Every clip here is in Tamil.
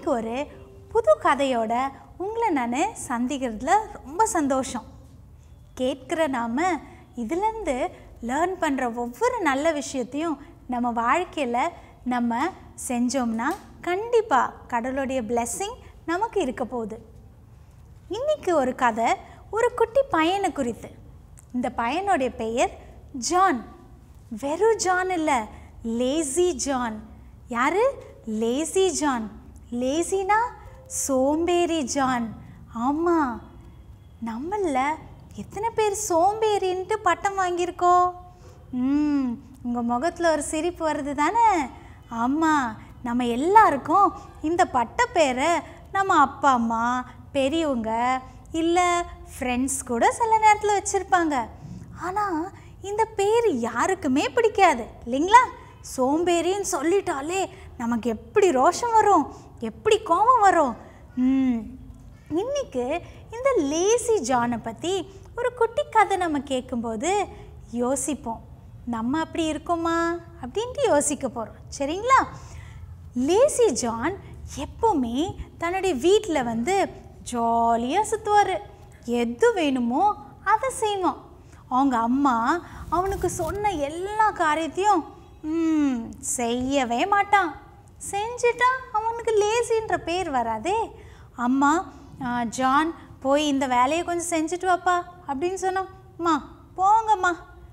இன்னைக்கு ஒரு புது கதையோட உங்களை நான் சந்திக்கிறதுல ரொம்ப சந்தோஷம் கேட்குற நாம் இதுலேருந்து லேர்ன் பண்ணுற ஒவ்வொரு நல்ல விஷயத்தையும் நம்ம வாழ்க்கையில் நம்ம செஞ்சோம்னா கண்டிப்பாக கடவுளுடைய blessing நமக்கு இருக்க போகுது இன்னைக்கு ஒரு கதை ஒரு குட்டி பையனை குறித்து இந்த பையனுடைய பெயர் ஜான் வெறும் ஜான் இல்லை லேசி ஜான் யாரு லேசி ஜான் லேசினா சோம்பேறி ஜான் ஆமாம் நம்மள எத்தனை பேர் சோம்பேறின்ட்டு பட்டம் வாங்கியிருக்கோம் ம் உங்கள் முகத்தில் ஒரு சிரிப்பு வருது தானே ஆமாம் நம்ம எல்லாருக்கும் இந்த பட்ட பேரை நம்ம அப்பா அம்மா பெரியவங்க இல்லை ஃப்ரெண்ட்ஸ் கூட சில நேரத்தில் வச்சுருப்பாங்க ஆனால் இந்த பேர் யாருக்குமே பிடிக்காது இல்லைங்களா சோம்பேறின்னு சொல்லிட்டாலே நமக்கு எப்படி ரோஷம் வரும் எப்படி கோபம் வரும் ம் இன்னைக்கு இந்த லேசி ஜானை பற்றி ஒரு குட்டி கதை நம்ம கேட்கும்போது யோசிப்போம் நம்ம அப்படி இருக்கோமா அப்படின்ட்டு யோசிக்க போகிறோம் சரிங்களா லேசி ஜான் எப்போவுமே தன்னுடைய வீட்டில் வந்து ஜாலியாக சுற்றுவார் எது வேணுமோ அதை செய்வான் அவங்க அம்மா அவனுக்கு சொன்ன எல்லா காரியத்தையும் ம், செய்யவே மாட்டான் செஞ்சுட்டா அவனுக்கு லேசின்ற பேர் வராதே அம்மா ஆ, ஜான் போய் இந்த வேலையை கொஞ்சம் செஞ்சுட்டு வாப்பா அப்படின்னு சொன்னான் அம்மா போங்கம்மா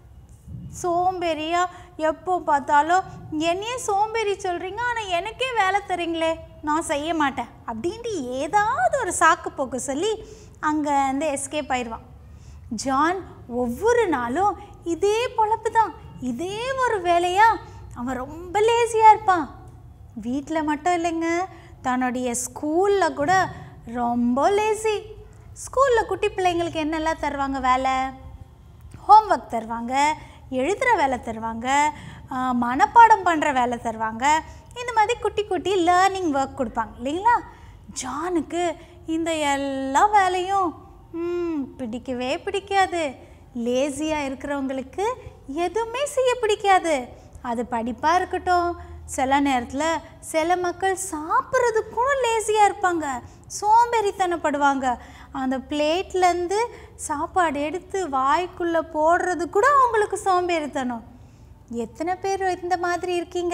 சோம்பேறியா எப்போ பார்த்தாலும் என்னையே சோம்பேறி சொல்கிறீங்க ஆனால் எனக்கே வேலை தரீங்களே நான் செய்ய மாட்டேன் அப்படின்ட்டு ஏதாவது ஒரு சாக்கு போக்கு சொல்லி அங்கே வந்து எஸ்கேப் ஆயிடுவான் ஜான் ஒவ்வொரு நாளும் இதே பொழப்பு தான் இதே ஒரு வேலையா அவன் ரொம்ப லேசியாக இருப்பான் வீட்டில் மட்டும் இல்லைங்க தன்னுடைய ஸ்கூலில் கூட ரொம்ப லேசி ஸ்கூலில் குட்டி பிள்ளைங்களுக்கு என்னெல்லாம் தருவாங்க வேலை ஹோம்ஒர்க் தருவாங்க எழுதுகிற வேலை தருவாங்க ஆஹ் மனப்பாடம் பண்ணுற வேலை தருவாங்க இந்த மாதிரி குட்டி குட்டி லேர்னிங் ஒர்க் கொடுப்பாங்க இல்லைங்களா ஜானுக்கு இந்த எல்லா வேலையும் ம், பிடிக்கவே பிடிக்காது லேசியாக இருக்கிறவங்களுக்கு எதுவுமே செய்ய பிடிக்காது அது படிப்பாக இருக்கட்டும் சில நேரத்தில் சில மக்கள் சாப்பிட்றது கூட லேசியாக இருப்பாங்க சோம்பேறித்தனப்படுவாங்க அந்த பிளேட்லேருந்து சாப்பாடு எடுத்து வாய்க்குள்ளே போடுறது கூட அவங்களுக்கு சோம்பேறித்தனம் எத்தனை பேர் இந்த மாதிரி இருக்கீங்க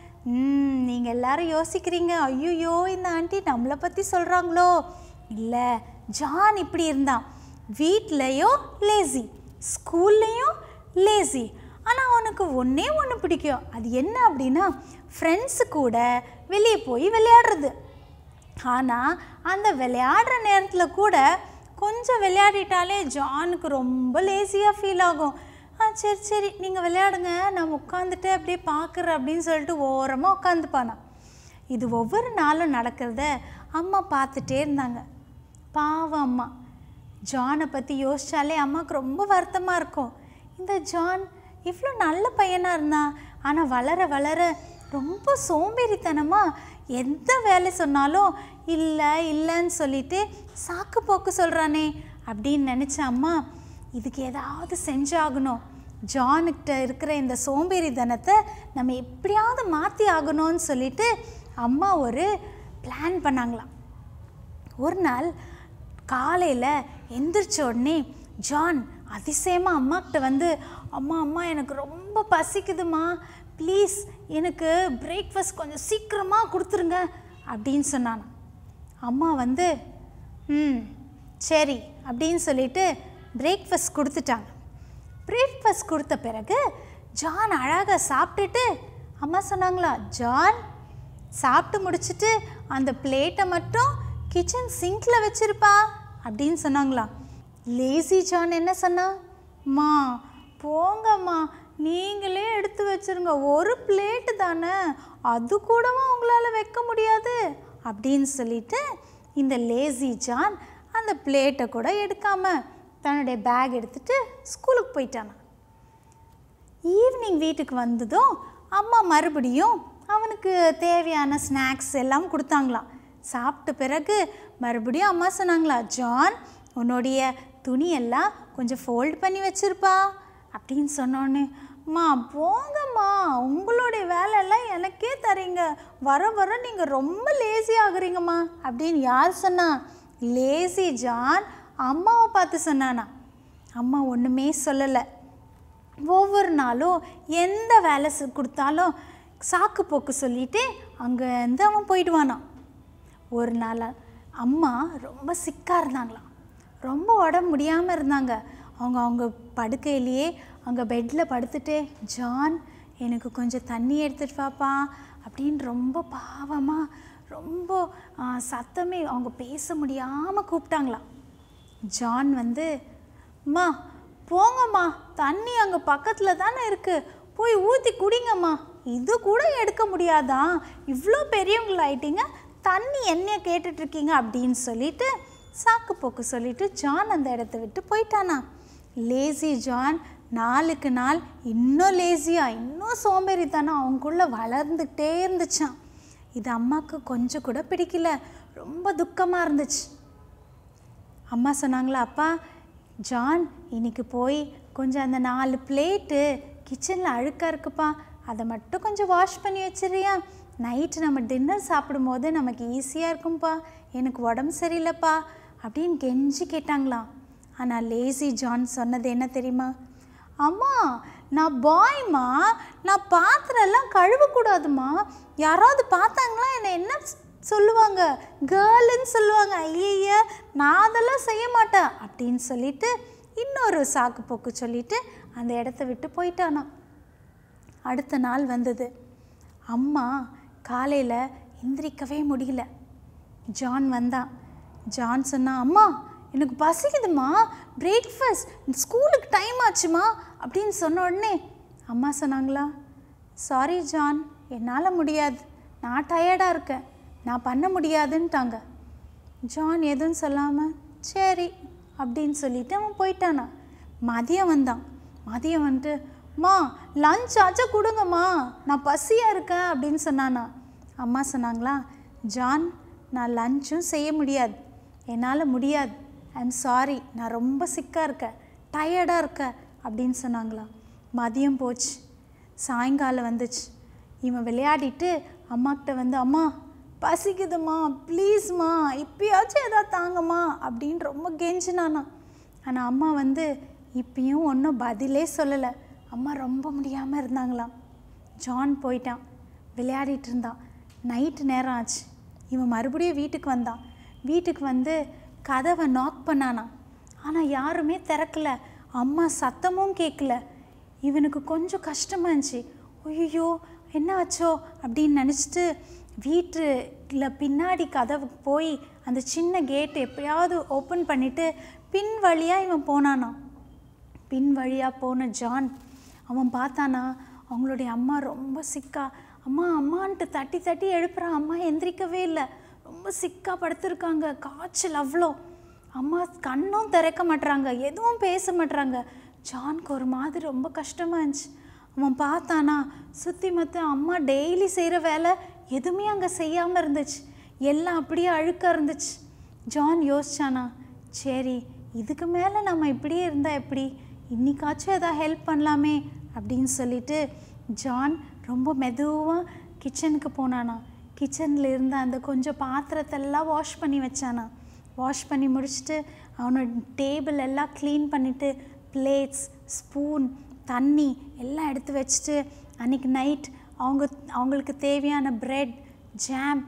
ம் நீங்கள் எல்லாரும் யோசிக்கிறீங்க ஐயோ இந்த ஆண்டி நம்மளை பற்றி சொல்கிறாங்களோ இல்லை ஜான் இப்படி இருந்தான் வீட்லேயும் லேசி ஸ்கூல்லையும் லேசி ஆனால் அவனுக்கு ஒன்றே ஒன்று பிடிக்கும் அது என்ன அப்படின்னா ஃப்ரெண்ட்ஸு கூட வெளியே போய் விளையாடுறது ஆனால் அந்த விளையாடுற நேரத்தில் கூட கொஞ்சம் விளையாடிட்டாலே ஜானுக்கு ரொம்ப லேசியாக ஃபீல் ஆகும் ஆ சரி சரி நீங்கள் விளையாடுங்க நான் உட்காந்துட்டு அப்படியே பார்க்குறேன் அப்படின்னு சொல்லிட்டு ஓரமாக உட்காந்துப்பானா இது ஒவ்வொரு நாளும் நடக்கிறத அம்மா பார்த்துட்டே இருந்தாங்க பாவம் அம்மா ஜானை பற்றி யோசிச்சாலே அம்மாவுக்கு ரொம்ப வருத்தமாக இருக்கும் இந்த ஜான் இவ்வளோ நல்ல பையனாக இருந்தான் ஆனால் வளர வளர ரொம்ப சோம்பேறித்தனமாக எந்த வேலை சொன்னாலும் இல்லை இல்லைன்னு சொல்லிட்டு சாக்கு போக்கு சொல்கிறானே அப்படின்னு நினச்ச அம்மா இதுக்கு ஏதாவது செஞ்சாகணும் ஜானுக்கிட்ட இருக்கிற இந்த சோம்பேறித்தனத்தை நம்ம எப்படியாவது மாற்றி ஆகணும்னு சொல்லிட்டு அம்மா ஒரு பிளான் பண்ணாங்களாம் ஒரு நாள் காலையில் எந்திரிச்ச உடனே ஜான் அதிசயமாக அம்மாக்கிட்ட வந்து அம்மா அம்மா எனக்கு ரொம்ப பசிக்குதுமா ப்ளீஸ் எனக்கு பிரேக்ஃபாஸ்ட் கொஞ்சம் சீக்கிரமாக கொடுத்துருங்க அப்படின்னு சொன்னான் அம்மா வந்து ம் சரி அப்படின்னு சொல்லிட்டு பிரேக்ஃபாஸ்ட் கொடுத்துட்டாங்க பிரேக்ஃபாஸ்ட் கொடுத்த பிறகு ஜான் அழகாக சாப்பிட்டுட்டு அம்மா சொன்னாங்களா ஜான் சாப்பிட்டு முடிச்சிட்டு அந்த பிளேட்டை மட்டும் கிச்சன் சிங்க்கில் வச்சிருப்பா அப்படின்னு சொன்னாங்களா லேசி ஜான் என்ன சொன்னா அம்மா போங்கம்மா நீங்களே எடுத்து வச்சிருங்க ஒரு பிளேட்டு தானே அது கூடவா உங்களால் வைக்க முடியாது அப்படின்னு சொல்லிட்டு இந்த லேசி ஜான் அந்த பிளேட்டை கூட எடுக்காம தன்னுடைய பேக் எடுத்துட்டு ஸ்கூலுக்கு போயிட்டானா ஈவினிங் வீட்டுக்கு வந்ததும் அம்மா மறுபடியும் அவனுக்கு தேவையான ஸ்நாக்ஸ் எல்லாம் கொடுத்தாங்களாம் சாப்பிட்ட பிறகு மறுபடியும் அம்மா சொன்னாங்களா ஜான் உன்னுடைய துணியெல்லாம் கொஞ்சம் ஃபோல்ட் பண்ணி வச்சிருப்பா அப்படின்னு சொன்னோன்னே மா போங்கம்மா உங்களுடைய வேலையெல்லாம் எனக்கே தரீங்க வர வர நீங்கள் ரொம்ப லேசி ஆகுறீங்கம்மா அப்படின்னு யார் சொன்னா லேசி ஜான் அம்மாவை பார்த்து சொன்னானா அம்மா ஒன்றுமே சொல்லலை ஒவ்வொரு நாளும் எந்த வேலை செ- கொடுத்தாலும் சாக்கு போக்கு சொல்லிட்டு அங்கேருந்து அவன் போயிடுவானான் ஒரு நாள் அம்மா ரொம்ப சிக்காக இருந்தாங்களாம் ரொம்ப உடம்பு முடியாமல் இருந்தாங்க அவங்க அவங்க படுக்கையிலேயே அங்கே பெட்டில் படுத்துட்டு ஜான் எனக்கு கொஞ்சம் தண்ணி எடுத்துட்டு வாப்பா அப்படின்னு ரொம்ப பாவமாக ரொம்ப ஆ, சத்தமே அவங்க பேச முடியாமல் கூப்பிட்டாங்களாம் ஜான் வந்து அம்மா போங்கம்மா தண்ணி அங்கே பக்கத்தில் தானே இருக்குது போய் ஊற்றி குடிங்கம்மா இது கூட எடுக்க முடியாதா இவ்வளோ பெரியவங்களாயிட்டீங்க தண்ணி என்னைய கேட்டுட்ருக்கீங்க அப்படின்னு சொல்லிட்டு சாக்கு போக்கு சொல்லிட்டு ஜான் அந்த இடத்த விட்டு போயிட்டானா லேசி ஜான் நாளுக்கு நாள் இன்னும் லேசியாக இன்னும் சோம்பேறித்தனம் அவங்களுக்குள்ளே வளர்ந்துக்கிட்டே இருந்துச்சான் இது அம்மாவுக்கு கொஞ்சம் கூட பிடிக்கல ரொம்ப துக்கமாக இருந்துச்சு அம்மா சொன்னாங்களா அப்பா ஜான் இன்னைக்கு போய் கொஞ்சம் அந்த நாலு பிளேட்டு கிச்சனில் அழுக்காக இருக்குப்பா அதை மட்டும் கொஞ்சம் வாஷ் பண்ணி வச்சிடுறியா நைட்டு நம்ம டின்னர் சாப்பிடும்போது நமக்கு ஈஸியாக இருக்கும்ப்பா எனக்கு உடம்பு சரியில்லைப்பா அப்படின்னு கெஞ்சி கேட்டாங்களாம் ஆனால் லேசி ஜான் சொன்னது என்ன தெரியுமா அம்மா நான் பாய்மா நான் பாத்திரம் எல்லாம் கழுவக்கூடாதுமா யாராவது பார்த்தாங்களா என்னை என்ன ஸ்- சொல்லுவாங்க கேர்ளுன்னு சொல்லுவாங்க ஐய நான் அதெல்லாம் செய்ய மாட்டேன் அப்படின்னு சொல்லிட்டு இன்னொரு சாக்கு போக்கு சொல்லிட்டு அந்த இடத்த விட்டு போயிட்டானா அடுத்த நாள் வந்தது அம்மா காலையில் எந்திரிக்கவே முடியல ஜான் வந்தான் ஜான் சொன்னான் அம்மா எனக்கு பசிக்குதுமா பிரேக்ஃபாஸ்ட் ஸ்கூலுக்கு டைம் ஆச்சுமா அப்படின்னு சொன்ன உடனே அம்மா சொன்னாங்களா சாரி ஜான் என்னால் முடியாது நான் டயர்டாக இருக்கேன் நான் பண்ண முடியாதுன்ட்டாங்க ஜான் எதுவும் சொல்லாமல் சரி அப்படின்னு சொல்லிட்டு அவன் போயிட்டானா மதியம் வந்தான் மதியம் வந்துட்டு மா லஞ்ச் ஆச்சும் கொடுங்கம்மா நான் பசியாக இருக்கேன் அப்படின்னு சொன்னானா அம்மா சொன்னாங்களா ஜான் நான் லஞ்சும் செய்ய முடியாது என்னால் முடியாது ஐம் சாரி நான் ரொம்ப சிக்காக இருக்கேன் டயர்டாக இருக்கேன் அப்படின்னு சொன்னாங்களாம் மதியம் போச்சு சாயங்காலம் வந்துச்சு இவன் விளையாடிட்டு அம்மாக்கிட்ட வந்து அம்மா பசிக்குதும்மா ப்ளீஸ்மா இப்பயாச்சும் ஏதாவது தாங்கம்மா அப்படின்னு ரொம்ப கெஞ்சினானா ஆனால் அம்மா வந்து இப்பயும் ஒன்றும் பதிலே சொல்லலை அம்மா ரொம்ப முடியாமல் இருந்தாங்களாம் ஜான் போயிட்டான் விளையாடிட்டு இருந்தான் நைட்டு நேரம் ஆச்சு இவன் மறுபடியும் வீட்டுக்கு வந்தான் வீட்டுக்கு வந்து கதவை நாக் பண்ணானா ஆனால் யாருமே திறக்கல அம்மா சத்தமும் கேட்கல இவனுக்கு கொஞ்சம் கஷ்டமாக இருந்துச்சு ஐயோ என்ன ஆச்சோ அப்படின்னு நினச்சிட்டு வீட்டில் பின்னாடி கதவுக்கு போய் அந்த சின்ன கேட் எப்படியாவது ஓப்பன் பண்ணிவிட்டு பின் வழியாக இவன் போனானாம் பின் வழியாக போன ஜான் அவன் பார்த்தானா அவங்களுடைய அம்மா ரொம்ப சிக்கா அம்மா அம்மான்ட்டு தட்டி தட்டி எழுப்புறான் அம்மா எந்திரிக்கவே இல்லை ரொம்ப சிக்கா படுத்திருக்காங்க காய்ச்சல் அவ்வளோ அம்மா கண்ணும் திறக்க மாட்றாங்க எதுவும் பேச மாட்றாங்க ஜான்க்கு ஒரு மாதிரி ரொம்ப கஷ்டமாக இருந்துச்சு அவன் பார்த்தானா சுற்றி மற்ற அம்மா டெய்லி செய்கிற வேலை எதுவுமே அங்கே செய்யாமல் இருந்துச்சு எல்லாம் அப்படியே அழுக்காக இருந்துச்சு ஜான் யோசிச்சானா சரி இதுக்கு மேலே நம்ம இப்படியே இருந்தால் எப்படி இன்னைக்காச்சும் எதாவது ஹெல்ப் பண்ணலாமே அப்படின்னு சொல்லிட்டு ஜான் ரொம்ப மெதுவாக கிச்சனுக்கு போனானா கிச்சனில் இருந்த அந்த கொஞ்சம் பாத்திரத்தெல்லாம் வாஷ் பண்ணி வச்சானா வாஷ் பண்ணி முடிச்சுட்டு அவனோட டேபிள் எல்லாம் க்ளீன் பண்ணிவிட்டு பிளேட்ஸ் ஸ்பூன் தண்ணி எல்லாம் எடுத்து வச்சுட்டு அன்றைக்கி நைட் அவங்க அவங்களுக்கு தேவையான பிரெட் ஜாம்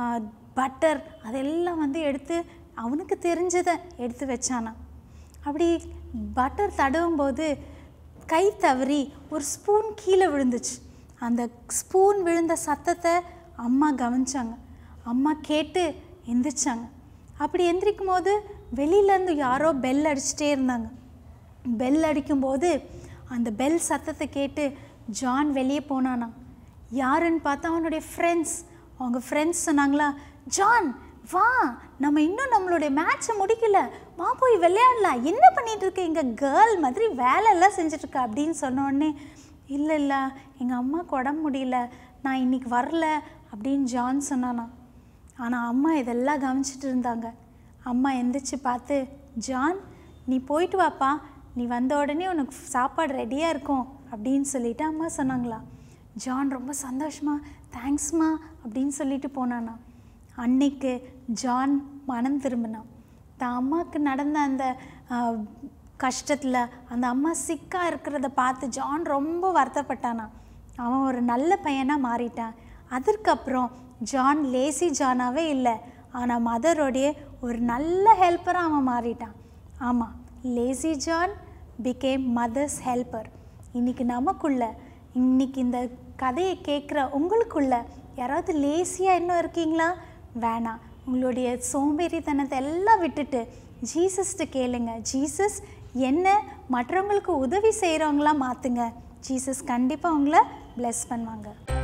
பட்டர் அதெல்லாம் வந்து எடுத்து அவனுக்கு தெரிஞ்சதை எடுத்து வச்சானா அப்படி பட்டர் தடவும் போது கை தவறி ஒரு ஸ்பூன் கீழே விழுந்துச்சு அந்த ஸ்பூன் விழுந்த சத்தத்தை அம்மா கவனிச்சாங்க அம்மா கேட்டு எந்திரிச்சாங்க அப்படி எந்திரிக்கும் போது வெளியிலேருந்து யாரோ பெல் அடிச்சிட்டே இருந்தாங்க பெல் அடிக்கும்போது அந்த பெல் சத்தத்தை கேட்டு ஜான் வெளியே போனானா யாருன்னு பார்த்தா அவனுடைய ஃப்ரெண்ட்ஸ் அவங்க ஃப்ரெண்ட்ஸ் சொன்னாங்களா ஜான் வா நம்ம இன்னும் நம்மளுடைய மேட்ச்சை முடிக்கல வா போய் விளையாடலாம் என்ன பண்ணிட்டு இருக்க இங்கே கேர்ள் மாதிரி வேலையெல்லாம் செஞ்சுட்டு இருக்க அப்படின்னு சொன்ன உடனே இல்லை இல்லை எங்கள் அம்மாவுக்கு உடம்பு முடியல நான் இன்னைக்கு வரல அப்படின்னு ஜான் சொன்னானா ஆனால் அம்மா இதெல்லாம் கவனிச்சிட்டு இருந்தாங்க அம்மா எந்திரிச்சு பார்த்து ஜான் நீ போயிட்டு வாப்பா நீ வந்த உடனே உனக்கு சாப்பாடு ரெடியாக இருக்கும் அப்படின்னு சொல்லிட்டு அம்மா சொன்னாங்களா ஜான் ரொம்ப சந்தோஷமா தேங்க்ஸ்மா அப்படின்னு சொல்லிட்டு போனானா அன்னைக்கு ஜான் மனம் திரும்பினான் தான் அம்மாவுக்கு நடந்த அந்த கஷ்டத்தில் அந்த அம்மா சிக்காக இருக்கிறத பார்த்து ஜான் ரொம்ப வருத்தப்பட்டானா அவன் ஒரு நல்ல பையனாக மாறிட்டான் அதற்கப்புறம் ஜான் லேசி ஜானாவே இல்லை ஆனால் மதரோடைய ஒரு நல்ல ஹெல்ப்பராக அவன் மாறிட்டான் ஆமாம் lazy John became mother's helper இன்னைக்கு நமக்குள்ள இன்னைக்கு இந்த கதையை கேட்குற உங்களுக்குள்ள யாராவது லேசியாக இன்னும் இருக்கீங்களா வேணாம் உங்களுடைய சோம்பேறித்தனத்தை எல்லாம் விட்டுட்டு ஜீசஸ்ட்டு கேளுங்க ஜீசஸ் என்ன மற்றவங்களுக்கு உதவி செய்கிறவங்களா மாற்றுங்க ஜீசஸ் கண்டிப்பாக உங்களை bless பண்ணுவாங்க